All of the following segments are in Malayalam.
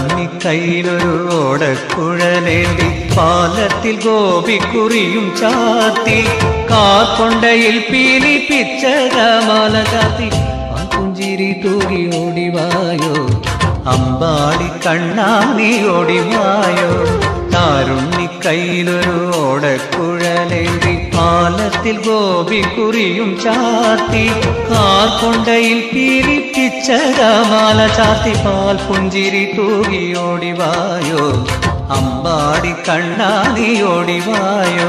താരുണ്ണി കയ്യിലൊരു ഓടക്കുഴലേന്തി പാലത്തിൽ ഗോപിക്കുറിയും ചാത്തി കാർക്കൊണ്ടയിൽ പീലിപ്പിച്ച രാമാല ചാത്തി ആ പുഞ്ചിരി തൂകി ഓടിവായോ അമ്പാടി കണ്ണാനി ഓടിവായോ താരുണ്ണി കയ്യിലൊരു ഓടക്കുഴലേന്തി പാലത്തിൽ ഗോപിക്കുറിയും ചാത്തി കാർക്കൊണ്ടയിൽ പീലിപ്പിച്ച രാമാല ചാത്തി പാൽ പുഞ്ചിരി തൂകി ഓടിവായോ അമ്പാടി കണ്ണാനി ഓടിവായോ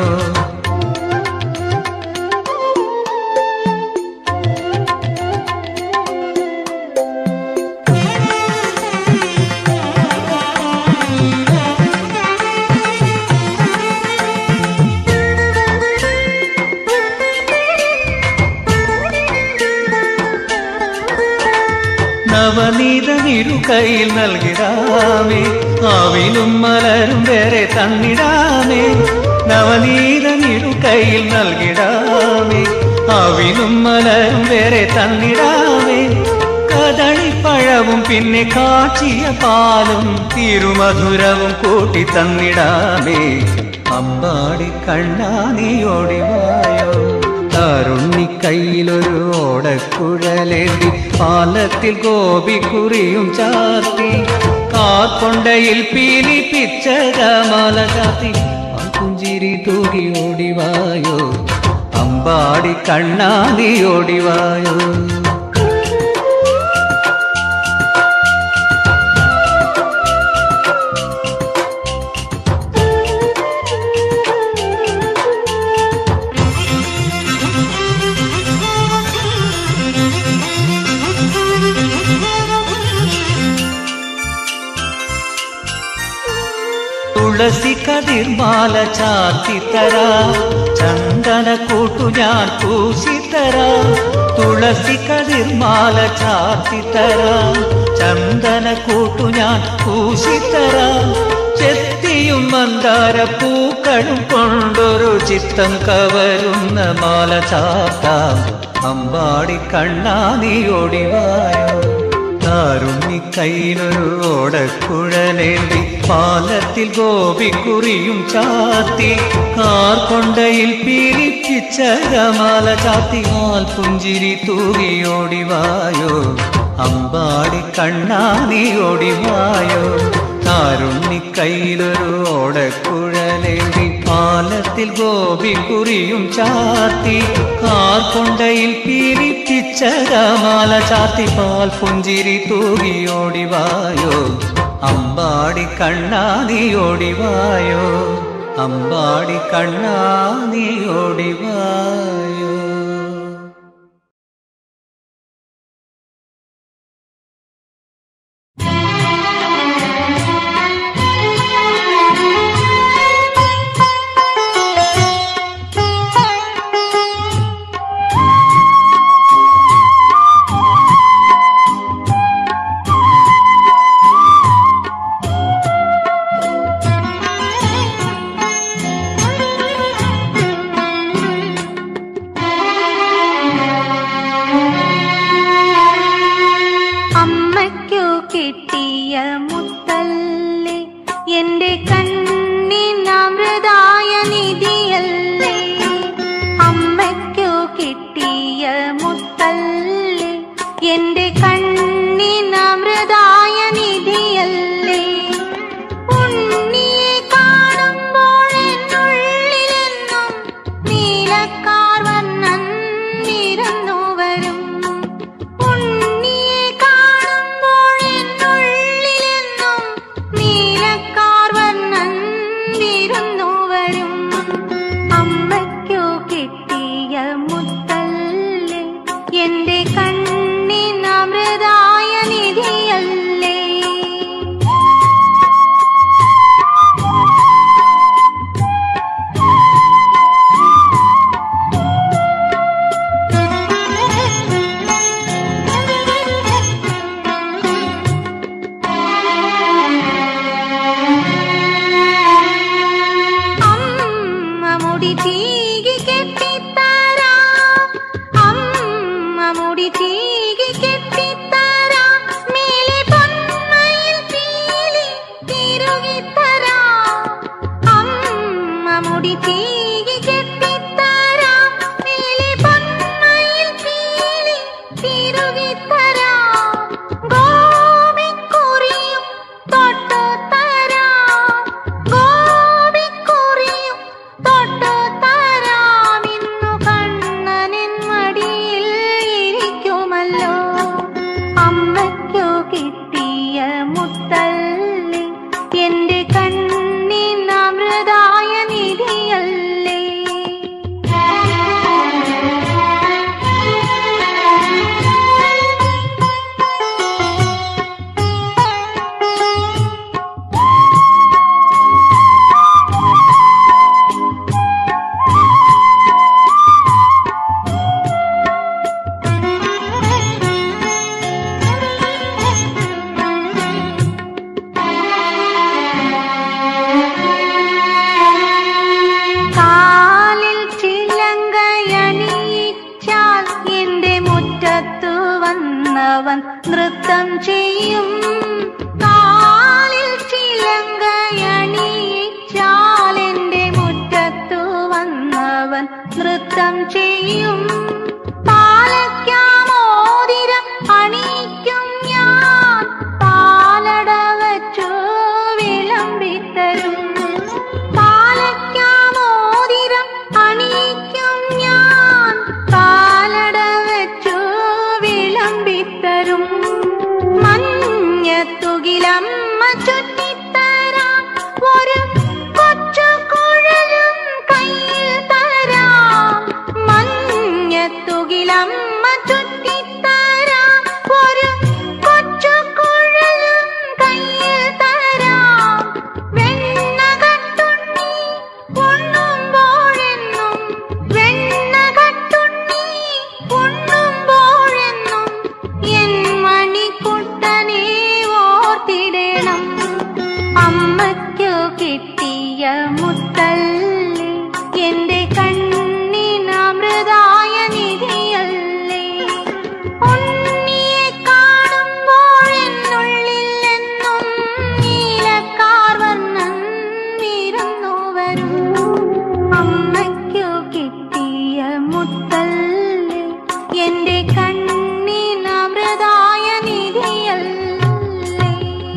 നവനീതമിരു കയ്യിൽ നൽകിടാമേ ആവിലും മലരും വേറെ തന്നിടാമേ നവനീതമിരു കയ്യിൽ നൽകിടാമേ ആവിലും മലരും വേറെ തന്നിടാമേ കദളിപ്പഴവും പിന്നെ കാച്ചിയ പാലും തിരുമധുരവും കൂട്ടി തന്നിടാമേ അമ്പാടി കണ്ണാനി ഓടിവായോ താരുണ്ണി കയ്യിലൊരു ഓടക്കുഴലേന്തി പാലത്തിൽ ഗോപിക്കുറിയും ചാർത്തി കാക്കൊണ്ടയിൽ പീലിപ്പിച്ച രാമാല ചാത്തി ആ പുഞ്ചിരി തൂകി ഓടിവായോ അമ്പാടി കണ്ണാടി ഓടിവായോ തുളസി കതിർമാല ചാത്തിത്തര ചന്ദന കൂട്ടു ഞാൻ പൂശിത്തര തുളസി കതിർമാല ചാത്തിത്തര ചന്ദന കൂട്ടു ഞാൻ പൂശിത്തര ചെത്തിയും മന്ദാര പൂക്കളും കൊണ്ടൊരു ചിത്തം കവരുന്ന മാല ചാത്താം അമ്പാടി കണ്ണാനി ഓടിവായോ താരുണ്ണി കയ്യിലൊരു ഓടക്കുഴലേന്തി പാലത്തിൽ ഗോപിക്കുറിയും ചാത്തി കാർ കൊണ്ടയിൽ പീലിപ്പിച്ച രമാല ചാത്തി ആൽ പുഞ്ചിരി തൂകി ഓടിവായോ അമ്പാടി കണ്ണാനി ഓടിവായോ താരുണ്ണി കയ്യിലൊരു ഓടക്കുഴലേന്തി പാലത്തിൽ ഗോപിക്കുറിയും ചാത്തി കാർ കൊണ്ടയിൽ പീലിപ്പിച്ച രാമാല ചാത്തി പാൽ പുഞ്ചിരി തൂകി ഓടിവായോ അമ്പാടി കണ്ണാനി ഓടിവായോ അമ്പാടി കണ്ണാനി ഓടിവായോ അമ്മയ്ക്കു കിട്ടിയ മുത്തല്ലേ എന്റെ കണ്ണിനമൃതായ നിധിയല്ലേ അമ്മയ്ക്കു കിട്ടിയ മുത്തല്ലേ എന്റെ കണ്ണിനമൃതായ നിധിയല്ലേ ഉണ്ണിയെ കാണുമ്പോൾ എന്നുള്ളിലെന്നും നീലക്കാർ വന്നൻ നിരന്നു വരും ഉണ്ണിയെ കാണുമ്പോൾ എന്നുള്ളിലെന്നും നീലക്കാർ വർണ്ണൻ തീകി കെട്ടിത്തരാം മേലെ പൊന്മയിൽ പീലി തിരുകിത്തരാം ഗോപിക്കുറിയും തൊട്ടു തരാം ഗോപിക്കുറിയും തൊട്ടു തരാം ഇന്നു കണ്ണനിൻ മടിയിൽ ഇരിക്കുമല്ലോ അമ്മയ്ക്കു കിട്ടിയ മുത്തല്ലി എന്റെ കണ്ണിനമൃതായ നിധിയല്ലേ കാലിൽ ചിലങ്കയണിയിച്ചാൽ എന്റെ മുറ്റത്തു വന്നവൻ നൃത്തം ചെയ്യും കാലിൽ ചിലങ്കയണിയിച്ചാൽ എന്റെ മുറ്റത്തു വന്നവൻ നൃത്തം ചെയ്യും പാലയ്ക്കാമോതിരം അണിയിക്കും ഞാൻ പാലട വച്ചു വിളമ്പിത്തരും പാലയ്ക്കാമോതിരം അണിയിക്കും ഞാൻ പാലട വച്ചു വിളമ്പിത്തരും മഞ്ഞത്തുകിലമ്മ ചുറ്റിത്തരാം ഒരു കൊച്ചു കുഴലും കയ്യിൽ തരാം മഞ്ഞത്തുകിലമ്മ ചുറ്റിത്തരാം ഒരു കൊച്ചു കുഴലും കയ്യിൽ തരാം വെണ്ണ കട്ടുണ്ണി ഉണ്ണുമ്പോഴെന്നും വെണ്ണ കട്ടുണ്ണി ഉണ്ണുമ്പോഴെന്നും എൻ മണിക്കുട്ടനെ ഓർത്തിടണം അമ്മയ്ക്കു കിട്ടിയ മുത്തല്ലേ എന്റെ കണ്ണിനമൃതായ നിധിയല്ലേ ഉണ്ണിയെ കാണുമ്പോഴെന്നുള്ളിൽ എന്നും നീലക്കാർവർണ്ണൻ വിരുന്നു വരും അമ്മയ്ക്കു കിട്ടിയ മുത്തല്ലേ എന്റെ കണ്ണിനമൃതായ നിധിയല്ലേ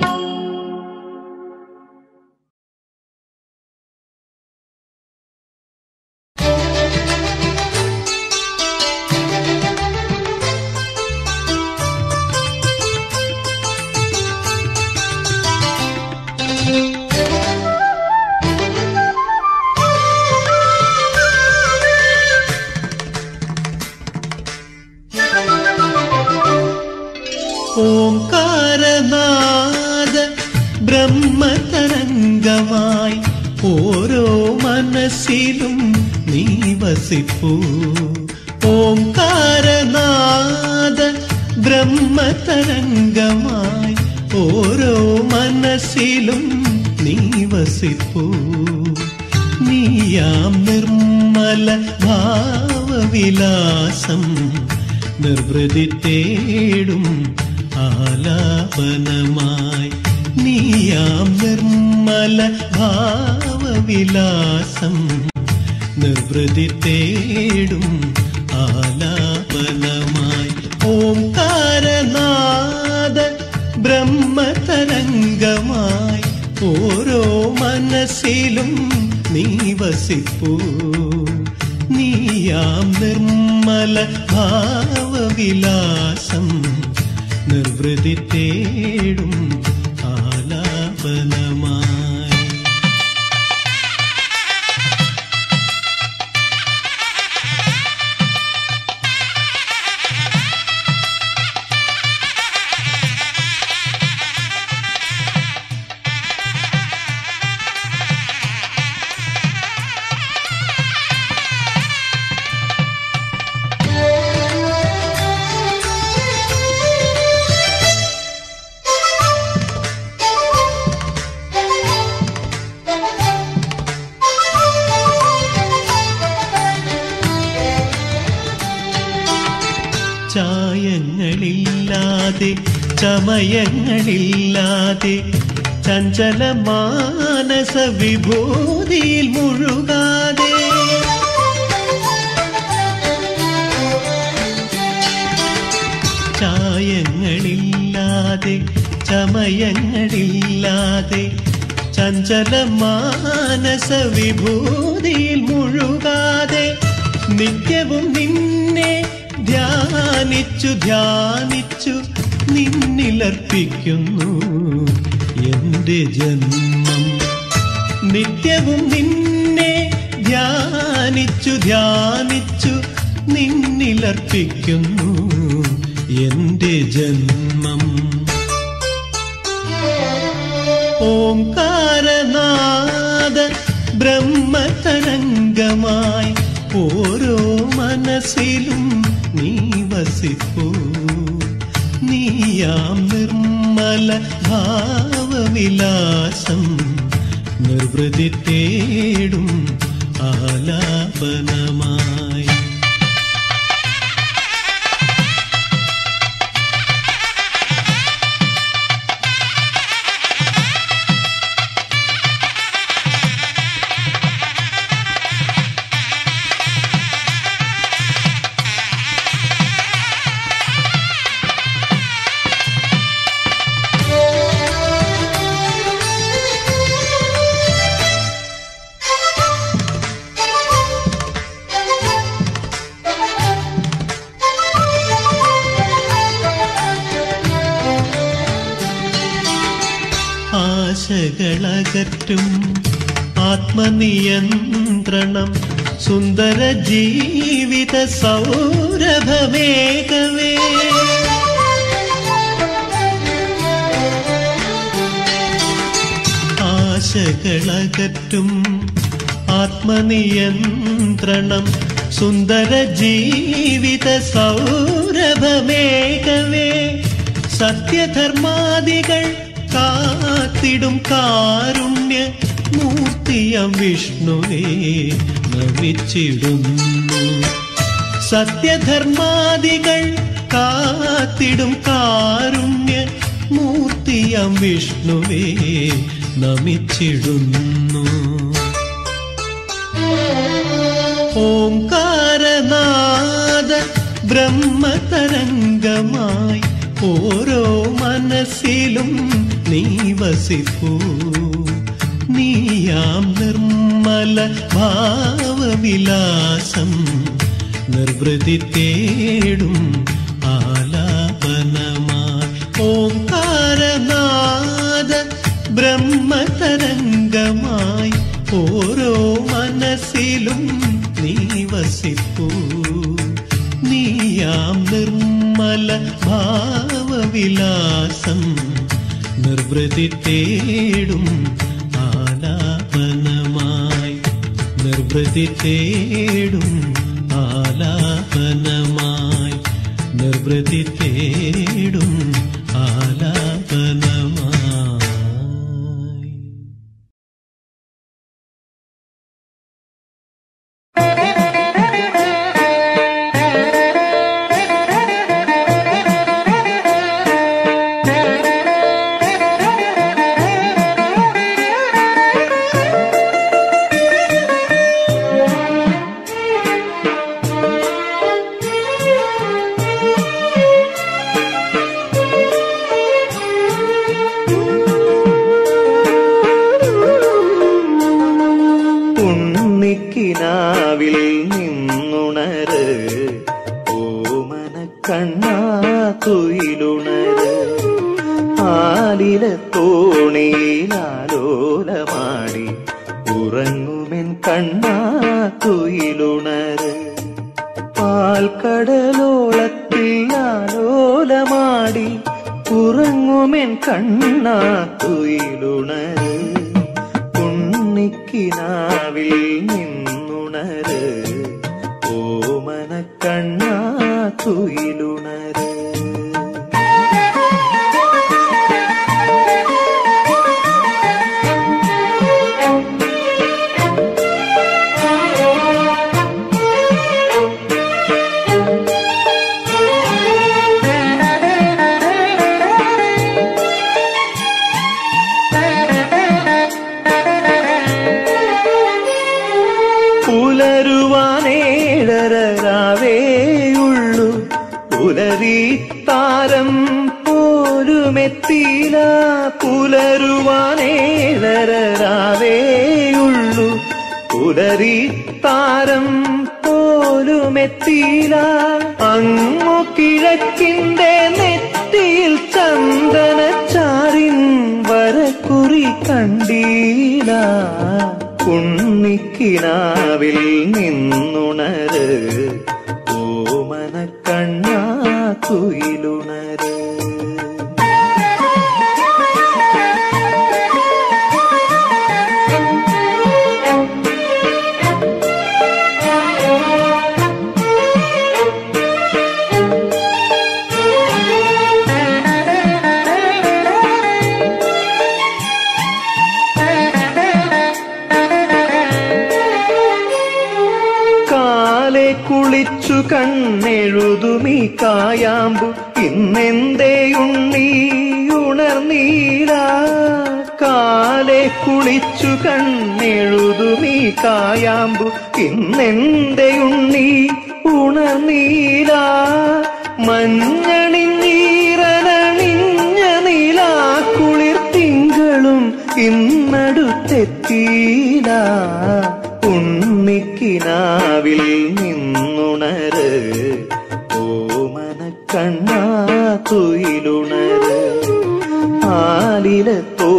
ഓംകാരനാദ ബ്രഹ്മതരംഗമായി ഓരോ മനസ്സിലും നീ വസിപ്പൂ ഓംകാരനാദ ബ്രഹ്മതരംഗമായി ഓരോ മനസ്സിലും നീ വസിപ്പൂ നീയാം നിർമ്മല ഭാവവിലാസം നിർവൃതി തേടും ആലാപനമായി നീയാം നിർമ്മല ഭാവവിലാസം നിർവൃതി തേടും ആലാപനമായി ഓംകാരനാദ ബ്രഹ്മതരംഗമായി ഓരോ മനസ്സിലും നീ വസിപ്പൂ നീയാം നിർമ്മല ഭാവവിലാസം നിർവൃതി തേടും ആലാപനമായി ചായങ്ങളില്ലാതെ ചമയങ്ങളില്ലാതെ ചഞ്ചല മാനസ വിഭൂതിയിൽ മുഴുകാതെ ചായങ്ങളില്ലാതെ ചമയങ്ങളില്ലാതെ ചഞ്ചല മാനസ വിഭൂതിയിൽ മുഴുകാതെ നിത്യവും നിന്നെ ധ്യാനിച്ചു ധ്യാനിച്ചു നിന്നിലർപ്പിക്കുന്നു എന്റെ ജന്മം നിത്യവും നിന്നെ ധ്യാനിച്ചു ധ്യാനിച്ചു നിന്നിലർപ്പിക്കുന്നു എന്റെ ജന്മം ഓംകാരനാഥ ബ്രഹ്മതരംഗമായി ഓരോ മനസ്സിലും നീ വസിപ്പൂ നീയാം നിർമ്മല ഭാവവിലാസം നിർവൃതി തേടും ആലാപനമായി ആശകളകറ്റും ആത്മനിയന്ത്രണം സുന്ദര ജീവിത സൗരഭമേകവേ ആശകളകറ്റും ആത്മനിയന്ത്രണം സുന്ദര ജീവിത സൗരഭമേകവേ സത്യധർമാദികൾ കാത്തിടും കാരുണ്യ മൂർത്തിയം വിഷ്ണുവേ നമിച്ചിടുന്നു സത്യധർമാദികൾ കാത്തിടും കാരുണ്യ മൂർത്തിയം വിഷ്ണുവേ നമിച്ചിടുന്നു ഓംകാരനാഥ ബ്രഹ്മതരംഗമായി ഓരോ മനസ്സിലും നീ വസിപ്പൂ നീയാം നിർമ്മല ഭാവവിലാസം നിർവൃതി തേടും ആലാപനമായി ഓംകാരനാഥ ബ്രഹ്മതരംഗമായി ഓരോ മനസ്സിലും നീ വസിപ്പൂ നീയാം നിർമ്മല ഭാവവിലാസം നിർവൃതി തേടും ആലാപനമായി നിർവൃതി തേടും ആലാപനമായി നിർവൃതി തേടും ആലാപനമായി ഉണ്ണിക്കിനാവിൽ നിന്നുണര് ഓമന കണ്ണാ തുയിലുണര് ആലില തോണിയിലാലോലമാടി ഉറങ്ങുമെൻ കണ്ണാ തുയിലുണര് പാൽക്കടലോളത്തിൽ ആലോലമാടി ഉറങ്ങുമെൻ കണ്ണാ തുയിലുണര് ഉണ്ണിക്കിനാവിൽ നിന്നുണര് ഓമന കണ്ണാ തുയിലുണര് Thank you. പുലരി താരം പോലുമെത്തിയില്ല അങ്ങു കിഴക്കിന്റെ നെറ്റിയിൽ ചന്ദനച്ചാരിൻ വരക്കുറി കണ്ടീല ഉണ്ണിക്കിനാവിൽ നിന്നുണര് ഓമന കണ്ണാ കുയിലുണര് കാലെ കുളിച്ചു കണ്ണെഴുതുമീ കായാമ്പു ഇന്നെന്തേ ഉണ്ണി ഉണർന്നീല കാലെ കുളിച്ചു കണ്ണെഴുതുമീ കായാമ്പു ഇന്നെന്തേ ഉണ്ണി ഉണർന്നീല മഞ്ഞണിഞ്ഞീറനണിഞ്ഞ നീലാ കുളിർ തിങ്കളും ഇന്നടുത്തെത്തീല ഉണ്ണിക്കിനാവിൽ നിന്നുണര് ഓമന കണ്ണാ തുയിലുണര് ആലില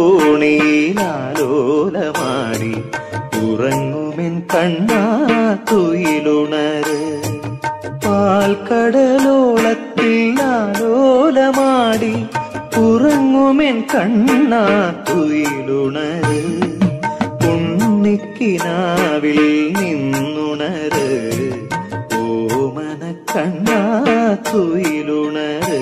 തോണിയിലാലോലമാടി ഉറങ്ങുമെൻ കണ്ണാ തുയിലുണര് പാൽക്കടലോളത്തിൽ ആലോലമാടി ഉറങ്ങുമെൻ കണ്ണാ തുയിലുണര് ഉണ്ണിക്കിനാവിൽ നിന്നുണര് ഓമന കണ്ണാ തുയിലുണര്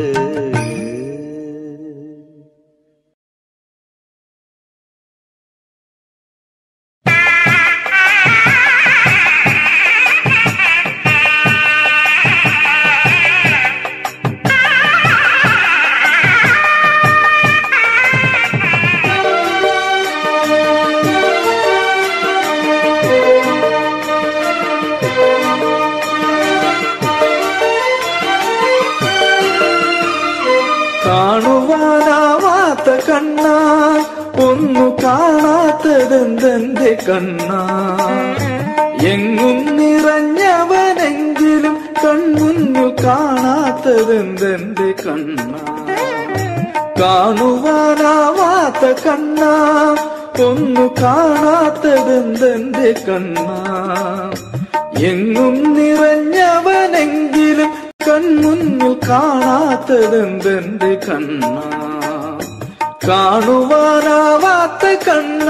കാണുവാനാവാത്ത കണ്ണ ഒന്നു കാണാത്തതെന്തെന്റെ കണ്ണ എങ്ങും നിറഞ്ഞവനെങ്കിലും കൺമുന്നു കാണാത്തതെന്തെന്റെ കണ്ണ കാണുവാനാവാത്ത കണ്ണ ഒന്നു കാണാത്തതെന്തെന്റെ കണ്ണ എങ്ങും നിറഞ്ഞവനെങ്കിലും കൺമുന്നിൽ കാണാത്തതെന്തെന്റെ കണ്ണ കാണുവാനാവാത്ത കണ്ണ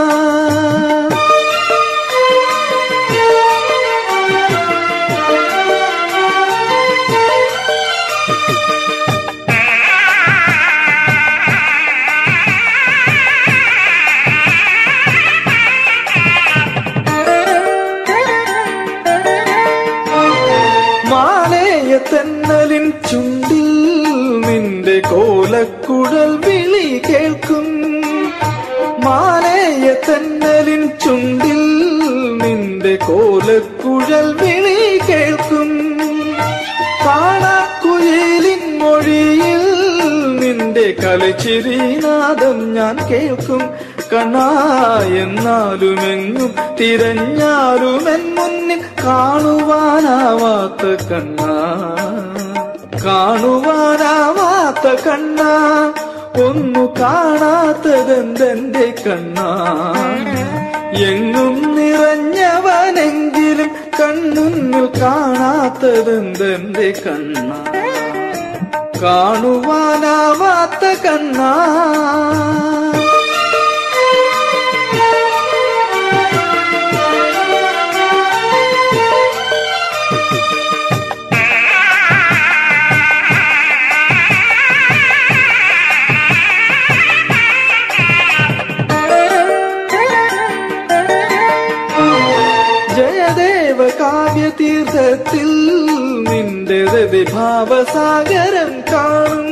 മാലയ തെന്നലിൻ ചുണ്ടിൽ നിന്റെ കോലക്കുഴൽ വിളി കേൾക്കും മാലയ തെന്നലിൻ ചുണ്ടിൽ നിന്റെ കോലക്കുഴൽ വിളി കേൾക്കും കാണാക്കുയിലിൻ മൊഴിയിൽ നിന്റെ കലച്ചിരിനാദം ഞാൻ കേൾക്കും കണ്ണാ എന്നാലുമെങ്ങും തിരഞ്ഞാലുമെൻ മുന്നിൽ കാണുവാനാവാത്ത കണ്ണാ കാണുവാനാവാത്ത കണ്ണാ ഒന്നു കാണാത്തതെന്തെന്റെ കണ്ണാ എങ്ങും നിറഞ്ഞവനെങ്കിലും കൺമുന്നിൽ കാണാത്തതെന്തെന്റെ കണ്ണാ കാണുവാനാവാത്ത കണ്ണാ ജയദേവ കാവ്യതീർത്ഥത്തിൽ നിന്റെ രതിഭാവസാഗരം കാണും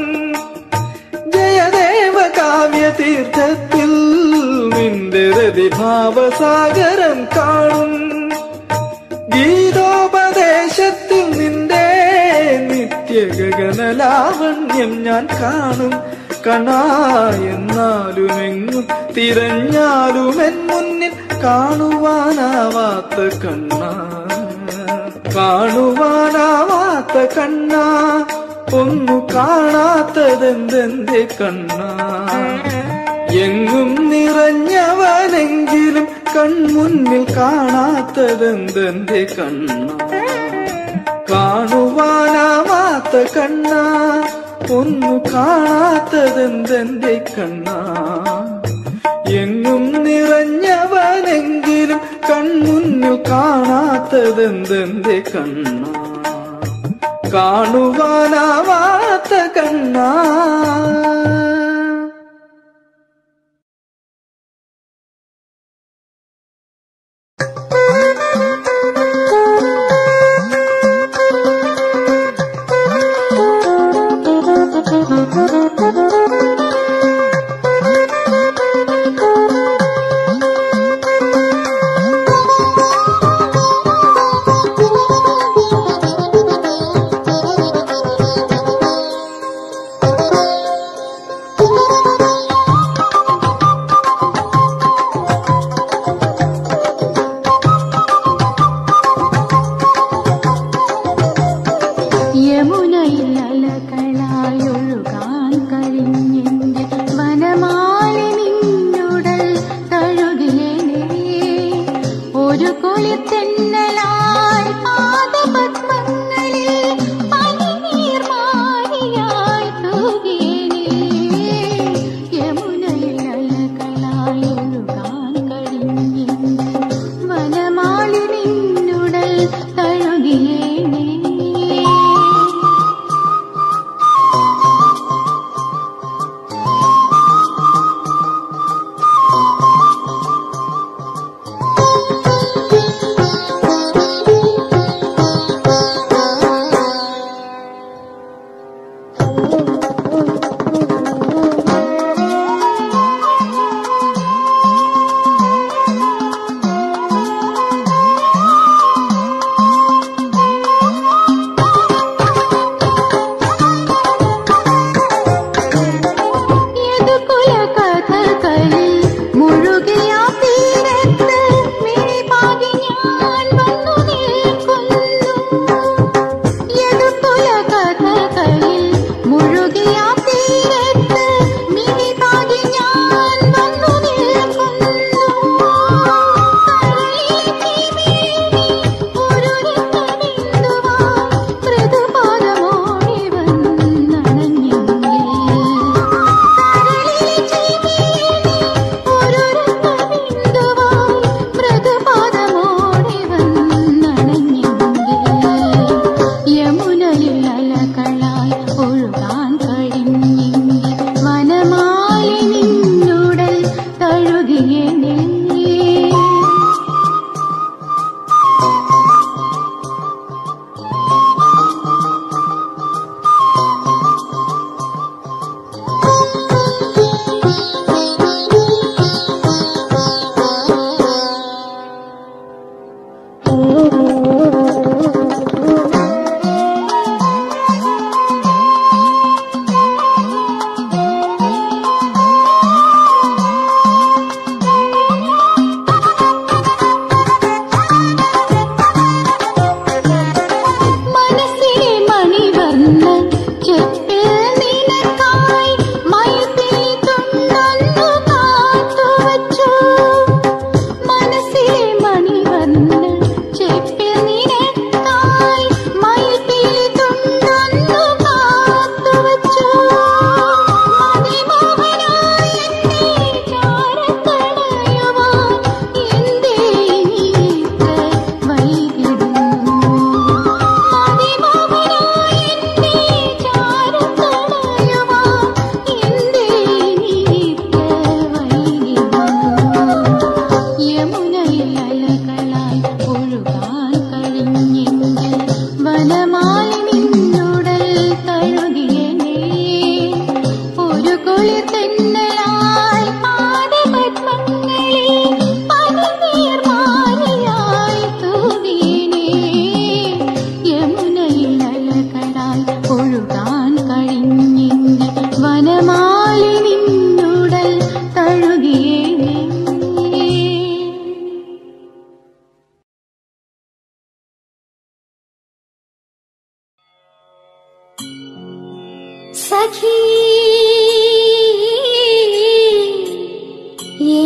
ജയദേവ കാവ്യതീർത്ഥത്തിൽ നിന്റെ രതിഭാവസാഗരം കാണും ഗീതോപദേശത്തിൽ നിന്റെ നിത്യഗഗനലാവണ്യം ഞാൻ കാണും കണാ എന്നാലും എങ്ങും തിരഞ്ഞാലും എൻ മുന്നിൽ കാണുവാനാവാത്ത കണ്ണ കാണുവാനാവാത്ത കണ്ണ ഒന്നു കാണാത്തതെന്തെന്റെ കണ്ണ എങ്ങും നിറഞ്ഞവനെങ്കിലും കൺമുന്നിൽ കാണാത്തതെന്തെന്റെ കണ്ണ കാണുവാനാവാത്ത കണ്ണ ഒന്നു കാണാത്തതെന്തെന്റെ കണ്ണ എങ്ങും നിറഞ്ഞവനെങ്കിലും കൺമുന്നിൽ കാണാത്തതെന്തെന്റെ കണ്ണ കാണുവാനാവാത്ത കണ്ണ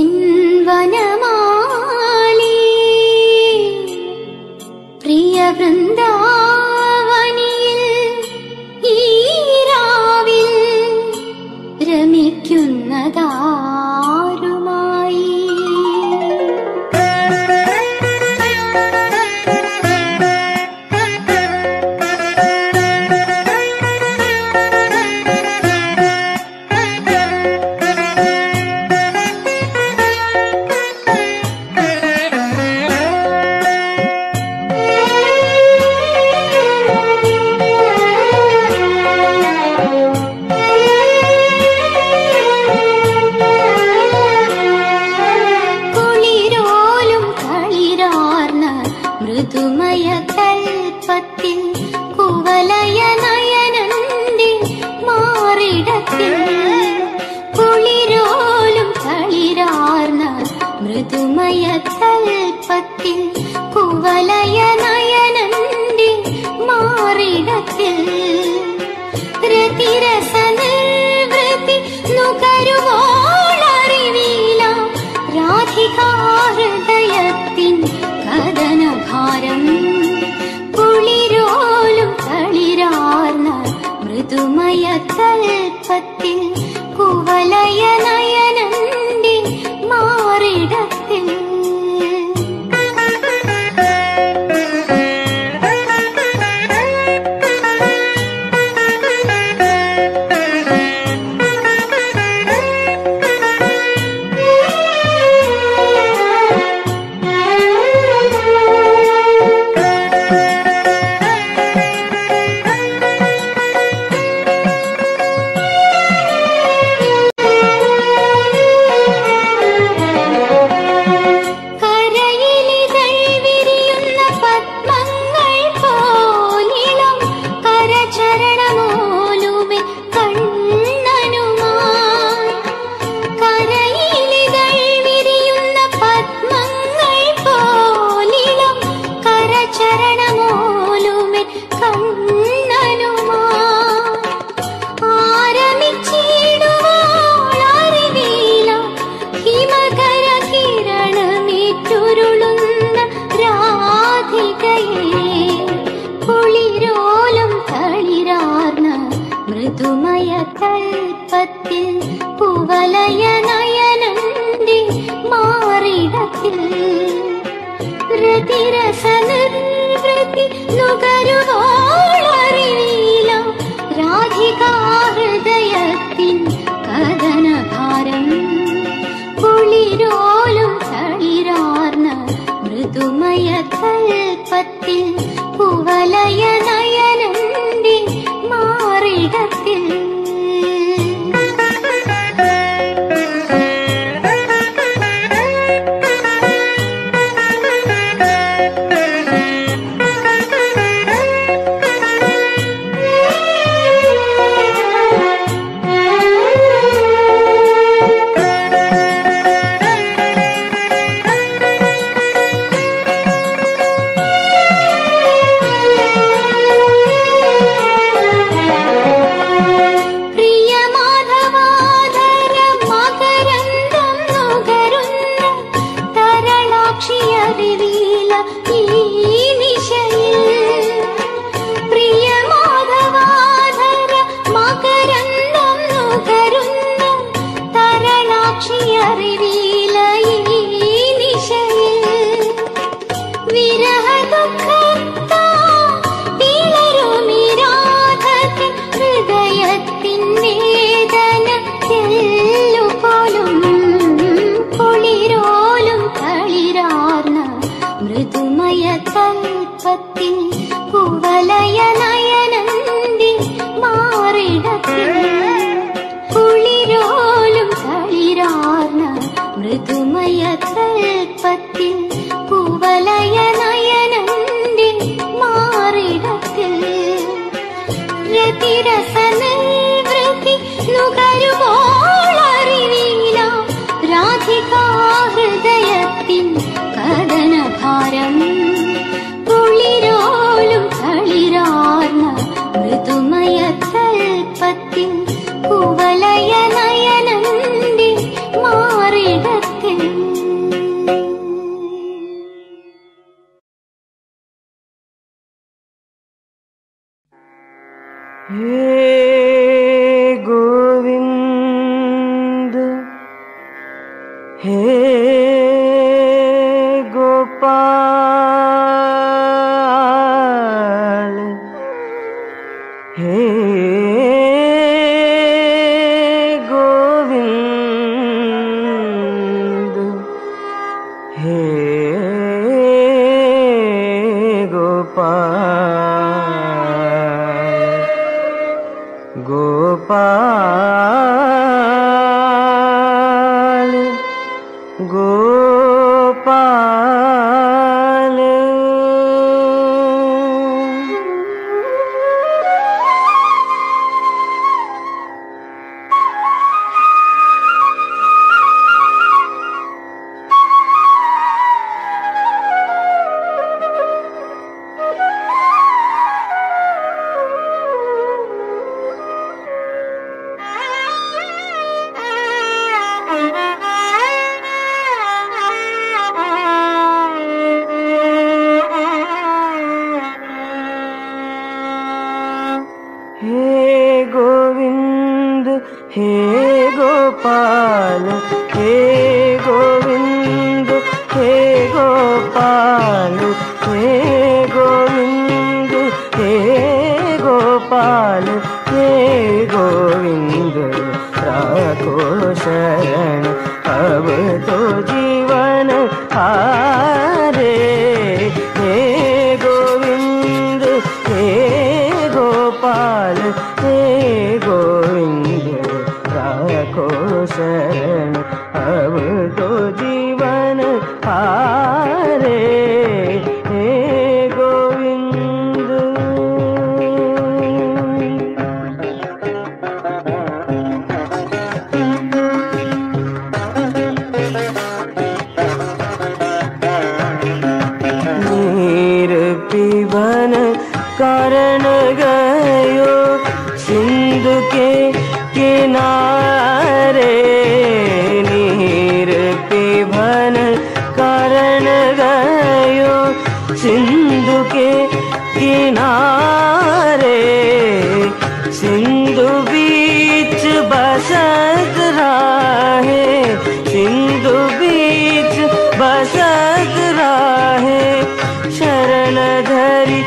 നിൻ വനമാലി പ്രിയ വൃന്ദാവനിയിൽ ഈരാവിൽ രമിക്കുന്നതാരുമായി കുളിരോലും കളിരാർന്ന മൃദുമയ കൽപ്പത്തിൽ കുവലയ നയനന്റെ മാറിടത്തിൽ കുളിരോലും കളിരാർന്ന മൃദുമയ കൽപ്പത്തിൽ കുവലയ നയനന്റെ മാറിടത്തിൽ രതിരസ നിർവൃത്തി നുകരുവോളറിവീല രാധികാഹൃദയത്തിൻ കഥനഭാരം കുളിരോലും കളിരാർന്ന മൃദുമയ കൽപ്പത്തിൽ കുവലയ നയനന്റെ മാറിടത്തിൽ കരയിലിതൾ വിരിയുന്ന പത്മങ്ങൾ പോലിളം കരചരണമോലുമെ കണ്ണനുമായി കരയിലിതൾ വിരിയുന്ന പത്മങ്ങൾ പോലിളം കരചരണമോലുമെ കണ്ണനുമായി ആരമിച്ചിടുവാളറിവീല ഹിമകര കിരണമേറ്റുരുളുന്ന രാധികയെ കുളിരോലും കളിരാർന്ന മൃദുമയ കൽപ്പത്തിൽ കുവലയ നയനന്റെ മാറിടത്തിൽ രതിരസ നിർവൃത്തി നുകരുവോളറിവീല രാധികാഹൃദയത്തിൻ കഥനഭാരം കുളിരോലും തളിരാർന്ന മൃദുമയ കൽപ്പത്തിൽ കുവലയ നയനന്റെ മാറിടത്തിൽ പ്രിയമാധവാധര മകരന്തം നുകരുന്ന തരളാക്ഷിയറിവീല ഈ നിശയിൽ പ്രിയമാധവാധര മകരന്തം നുകരുന്ന തരളാക്ഷിയറിവീല ഈ നിശയിൽ വിരഹദുഃഖത്താ പിളരുമിരാധത്തിൻ ഹൃദയത്തിൻ വേദന തെല്ലുപോലും കുളിരോലും കളിരാർന്ന മൃദുമയ കൽപ്പത്തിൽ കുവലയ നയനന്തി മാറിടത്തിൽ കുളിരോലും കളിരാർന്ന മൃദുമയ കൽപ്പത്തിൽ കുവലയ നയനന്റെ മാറിടത്തിൽ രതിരസ നിർവൃത്തി നുകരുവോളറിവീല രാധികാഹൃദയത്തിൻ കഥനഭാരം കുളിരോലും കളിരാർന്ന മൃദുമയ കൽപ്പത്തിൽ കുവലയ നയനന്റെ മാറിടത്തിൽ हे गोविंद हे गोपाल हे गोविंद हे गोपाल गोपाल गोपाल हे गोविंद हे गोपाल हे गोविंद हे गोपाल हे गोविंद हे गोपाल हे गोविंद राखो शरण अब तो जीवन हारे हे गोविंद हे गोपाल हे गोविंद राखो शरण अब तो जीवन हारे हे गोविंद नीर पिबन कारण गयो सिंधु के किनारे नीर पिबन कारण गयो सिंधु के किनारे सिंधु बीच बसत राहे सिंधु बीच बसत राहे शरण धरी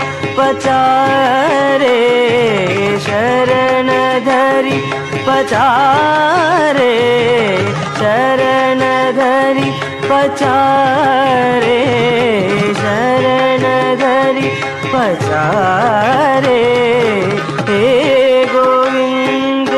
पचारे शरण धरी पचारे शरण धरी पचारे शरण धरी पचारे हे गोविंद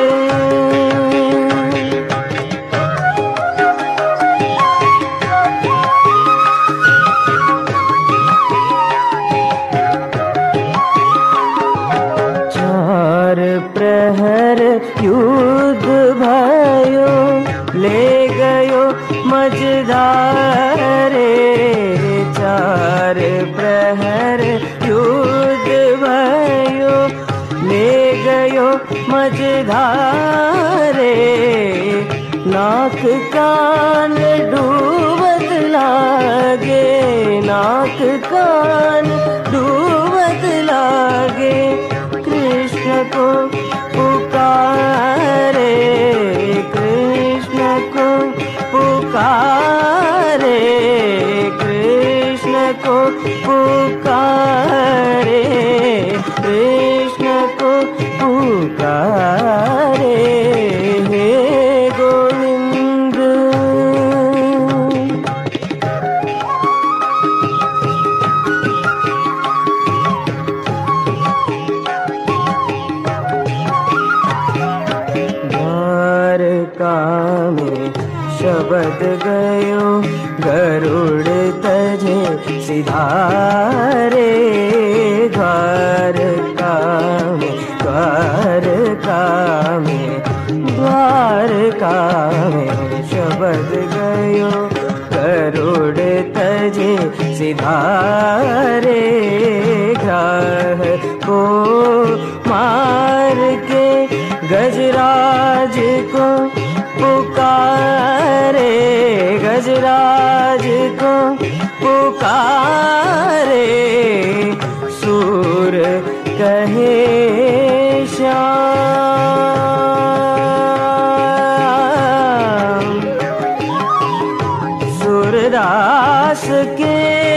चार प्रहर युद्ध भयो ले गयो मजदारे चार प्रहर युद्ध भयो ले गयो मजदारे नाक कान डूबत लागे नाक कान डूबत लागे कृष्ण को पुकारे कृष्ण को पुकारे कृष्ण को पुकारे कृष्ण को पुकारे हे गोविंद द्वारका में शबद गयो गरुड़ तजे सिधारे द्वारका में द्वारका में द्वारका में शबद गयो गरुड़ तजे सिधारे ग्राह को मार के गजराज को पुकारे गजराज को पुकारे सूर कहे श्याम दास के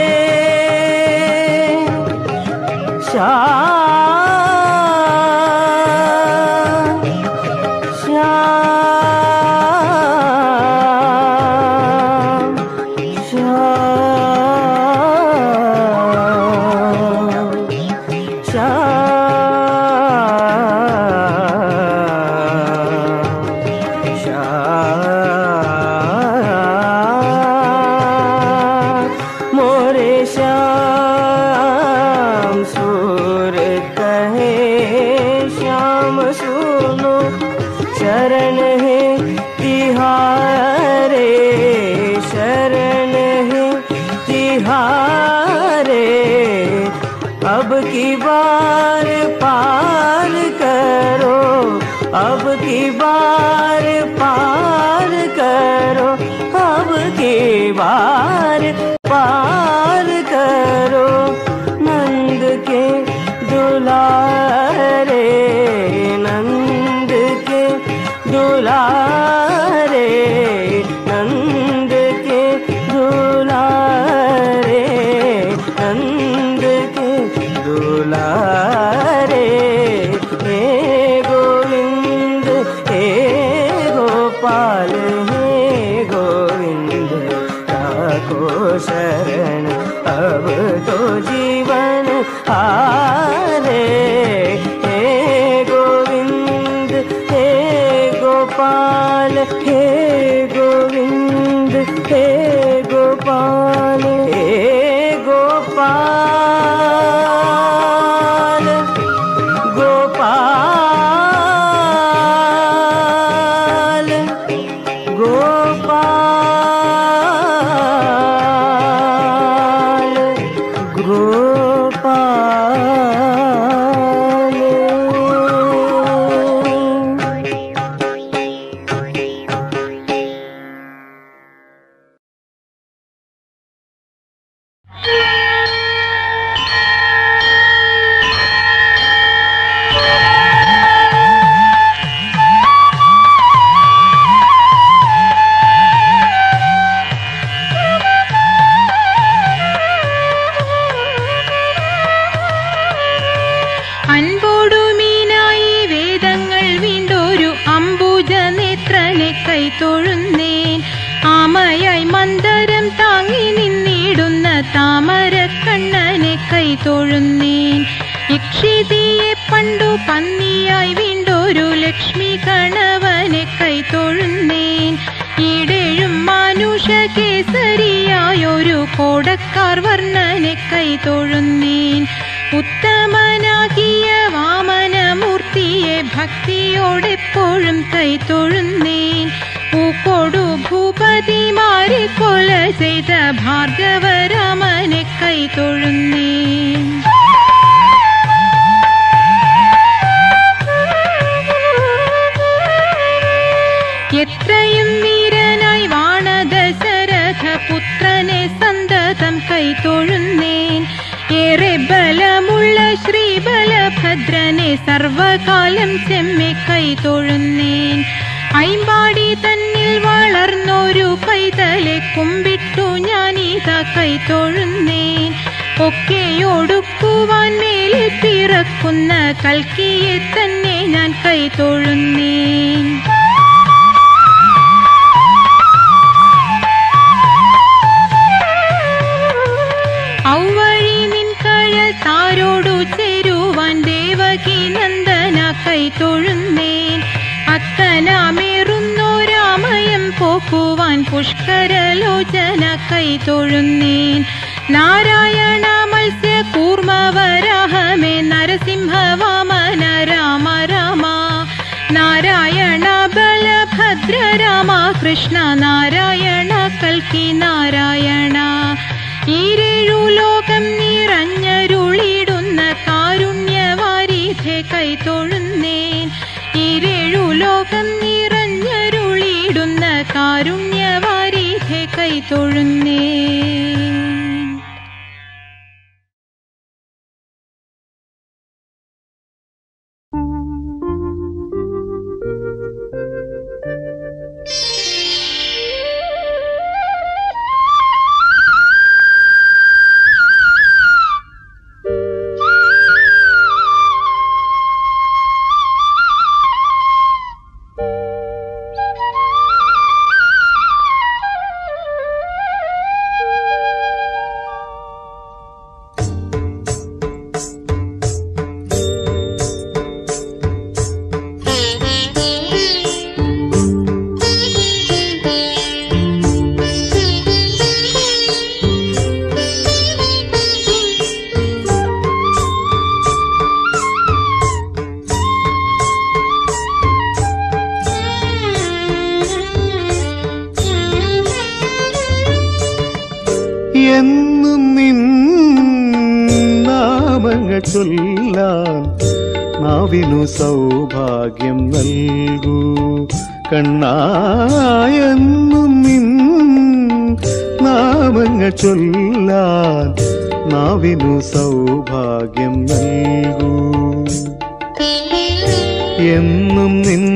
श्याम श्याम श्याम श्याम श्याम मोरे श्याम सुर कहे श्याम सुनो शरण है तिहारे शरण है तिहारे अब की बार पार करो अब की बार पार करो अब की बार पार करो नंद के दुलारे नंद के दुलारे नंद के दुलारे नंद के दुलारे हे गोविंद हे गोपाल हे गोविंद राखो शरण अब तो जीवन हारे हे गोविंद हे गोपाल हे गोविंद हे गोपाल हे गोपाल गोपाल गोपाल गोपाल അൻപോടുമീനായി വേദങ്ങൾ വീണ്ടൊരു അംബുജ നേത്രനെ കൈതൊഴുന്നേൻ ആമയായി മന്ദരം താങ്ങി നിന്നിടുന്ന താമര കണ്ണനെ കൈതൊഴുന്നേൻ ഇക്ഷിതിയെ പണ്ടു പന്നിയായി വീണ്ടൊരു ലക്ഷ്മി കണവനെ കൈതൊഴുന്നേൻ ഈടേഴും മാനുഷ കേസരിയായൊരു കോടക്കാർ വർണ്ണനെ കൈതൊഴുന്നേൻ ഉത്തമനാകിയ വാമനമൂർത്തിയെ ഭക്തിയോടെപ്പോഴും കൈതൊഴുന്നേൻ പൂക്കോടു ഭൂപതിമാരെ കൊല ചെയ്ത ഭാർഗവരാമനെ കൈതൊഴുന്നേൻ എത്രയും വീരനായി വാണ ദശരഥ പുത്രനെ സന്തതം കൈതൊഴുന്നേൻ ഏറെ ബലമുള്ള ശ്രീബലഭദ്രനെ സർവകാലം ചെമ്മെ കൈതൊഴുന്നേൻ ഐമ്പാടി തന്നിൽ വളർന്നൊരു പൈതലെ കുമ്പിട്ടു ഞാനീത കൈതൊഴുന്നേൻ ഒക്കെയൊടുക്കുവാൻ മേലിൽ പിറക്കുന്ന കൽക്കിയെ തന്നെ ഞാൻ കൈതൊഴുന്നേൻ ഔവഴി നിൻ കഴൽ താരോടു ചേരുവാൻ ദേവകി നന്ദന കൈതൊഴുന്നേൻ അക്കനാമേറുന്നോ രാമയം പോക്കുവാൻ പുഷ്കരലോചന കൈതൊഴുന്നേൻ നാരായണ മത്സ്യ കൂർമ്മവരാഹമേ നരസിംഹവാമന രാമ രാമ നാരായണ ബലഭദ്ര രാമ കൃഷ്ണ നാരായണ കൽക്കി നാരായണ ഈരേഴു ലോകം നിറഞ്ഞരുളിടുന്ന കാരുണ്യവാരിധെ കൈതൊഴുന്നേൻ ഈരേഴു ലോകം നിറഞ്ഞരുളിടുന്ന കാരുണ്യവാരിധെ കൈതൊഴുന്നേൻ എന്നും നിൻ നാമങ്ങൾ ചൊല്ലാൻ നാവിനു സൗഭാഗ്യം നൽകൂ കണ്ണായെന്നും നിൻ നാമങ്ങൾ ചൊല്ലാൻ നാവിനു സൗഭാഗ്യം നൽകൂ എന്നും നിൻ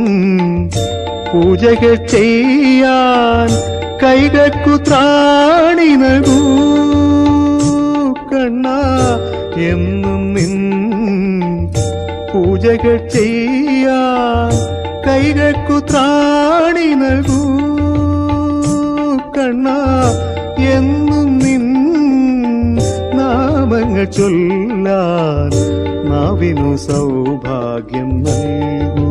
പൂജകൾ ചെയ്യാൻ കൈകൾക്കു ത്രാണി നൽകൂ കണ്ണ എന്നും നിൻ പൂജകൾ ചെയ്യാൻ കൈകൾക്കു ത്രാണി നൽകൂ കണ്ണ എന്നും നിൻ നാമങ്ങൾ ചൊല്ലാൻ നാവിനു സൗഭാഗ്യം നൽകൂ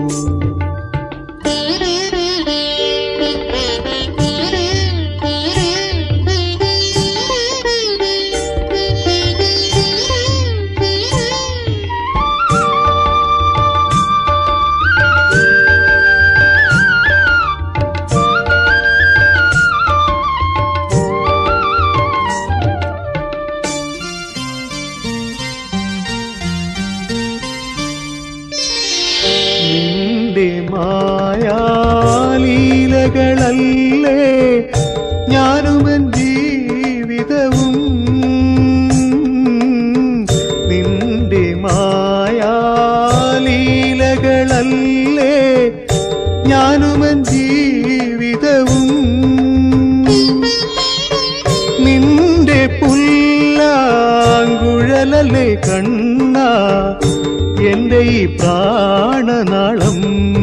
നിന്റെ മായാലീലകളല്ലേ ഞാനുമൻ ജീവിതവും നിന്റെ മായാലീലകളല്ലേ ഞാനുമൻ ജീവിതവും നിന്റെ പുല്ലാങ്കുഴലല്ലേ കണ്ണ എന്റെ ഈ പ്രാണനാളം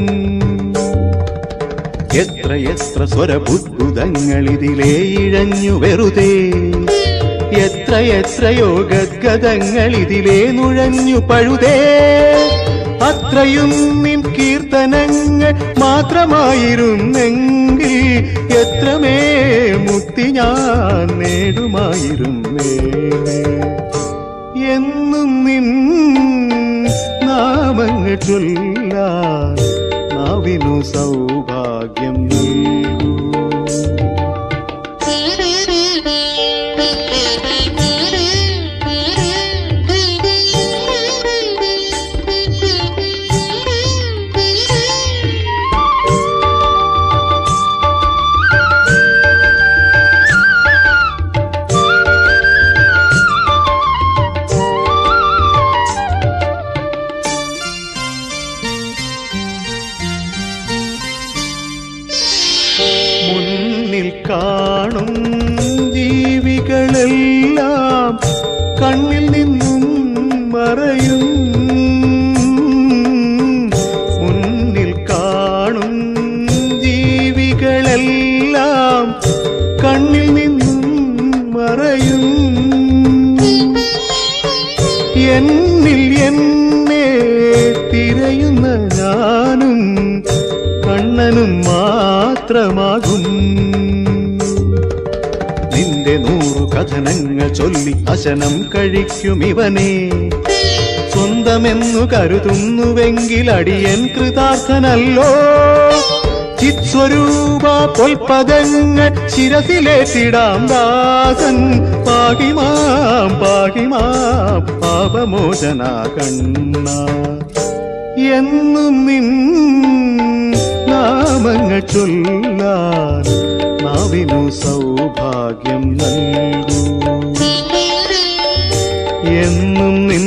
എത്ര എത്ര സ്വരബുദ്ഭുതങ്ങൾ ഇതിലേ ഇഴഞ്ഞു വെറുതെ എത്ര എത്രയോ ഗദ്ഗതങ്ങൾ ഇതിലേ നുഴഞ്ഞു പഴുതേ അത്രയും നിൻ കീർത്തനങ്ങൾ മാത്രമായിരുന്നെങ്കിൽ എത്രമേ മുക്തി ഞാൻ നേടുമായിരുന്നേ എന്നും നിൻ നാമങ്ങൾ ചൊല്ലാൻ നാവിനു സൗഭാഗ്യം നൽകൂ മുന്നിൽ കാണും ജീവികളെല്ലാം കണ്ണിൽ നിന്നും മറയും മുന്നിൽ കാണും ജീവികളെല്ലാം കണ്ണിൽ നിന്നും മറയും എന്നിൽ എന്നെ തിരയുന്ന ഞാനും കണ്ണനും മാത്രമാകും നിന്റെ നൂറു കഥനങ്ങൾ ചൊല്ലി അശനം കഴിക്കും ഇവനെ സ്വന്തമെന്നു കരുതുന്നുവെങ്കിൽ അടിയൻ കൃതാർത്ഥനല്ലോ ചിത്സ്വരൂപ പൊൽപദങ്ങൾ ശിരസിലേറ്റിടാം ദാസൻ പാകിമാം പാകിമാം പാപമോചന കണ്ണ എന്നും നിൻ നാമങ്ങൾ ചൊല്ലാൻ നാവിനു സൗഭാഗ്യം നൽകൂ എന്നും നിൻ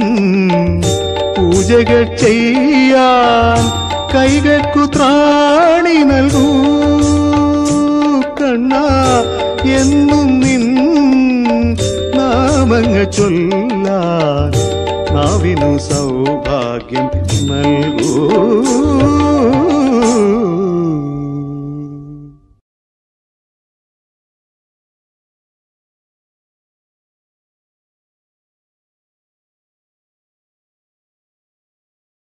പൂജകൾ ചെയ്യാൻ കൈകൾക്കു ത്രാണി നൽകൂ കണ്ണ എന്നും നിൻ നാമങ്ങൾ ചൊല്ലാൻ നാവിനു സൗഭാഗ്യം നൽകൂ